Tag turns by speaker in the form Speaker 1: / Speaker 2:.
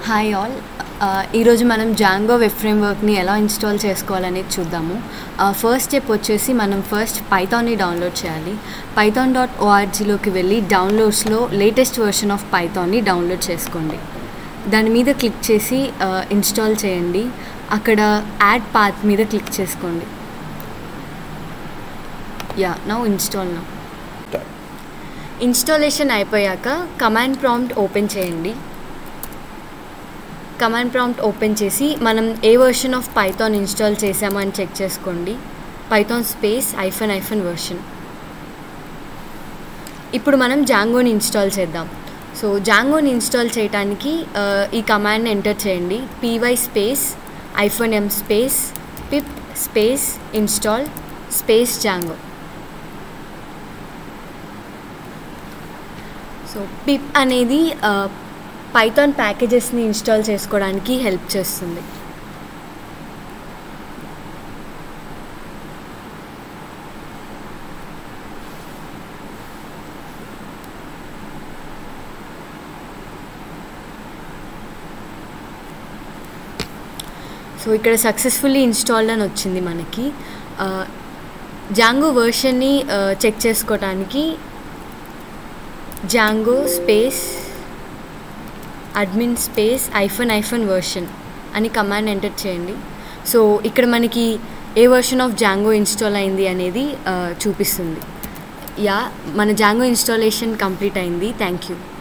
Speaker 1: hi all ఈరోజు మనం Django web ఫ్రేమ్వర్క్ని ఎలా ఇన్స్టాల్ చేసుకోవాలనేది చూద్దాము ఫస్ట్ స్టెప్ వచ్చేసి మనం ఫస్ట్ పైథాన్ని డౌన్లోడ్ చేయాలి పైథాన్ డాట్ ఓఆర్జీలోకి వెళ్ళి డౌన్లోడ్స్లో లేటెస్ట్ వర్షన్ ఆఫ్ పైథాన్ని డౌన్లోడ్ చేసుకోండి దాని మీద క్లిక్ చేసి ఇన్స్టాల్ చేయండి అక్కడ యాడ్ పాత్ మీద క్లిక్ చేసుకోండి yeah now install now installation అయిపోయాక కమాండ్ ప్రాంప్ట్ ఓపెన్ చేయండి కమాండ్ ప్రాంప్ట్ ఓపెన్ చేసి మనం ఏ వర్షన్ ఆఫ్ పైథాన్ ఇన్స్టాల్ చేసామో అని చెక్ చేసుకోండి Python space hyphen hyphen version ఇప్పుడు మనం జాంగోని ఇన్స్టాల్ చేద్దాం సో జాంగోని ఇన్స్టాల్ చేయడానికి ఈ కమాండ్ని ఎంటర్ చేయండి py space hyphen M space pip space install space Django so pip అనేది పైథాన్ ప్యాకేజెస్ని ఇన్స్టాల్ చేసుకోవడానికి హెల్ప్ చేస్తుంది సో ఇక్కడ సక్సెస్ఫుల్లీ ఇన్స్టాల్డ్ అని వచ్చింది మనకి జాంగో వర్షన్ని చెక్ చేసుకోవడానికి Django space admin space hyphen hyphen version అని కమాండ్ ఎంటర్ చేయండి సో ఇక్కడ మనకి ఏ వర్షన్ ఆఫ్ జాంగో ఇన్స్టాల్ అయింది అనేది చూపిస్తుంది యా మన జాంగో ఇన్స్టాలేషన్ కంప్లీట్ అయింది థ్యాంక్ యూ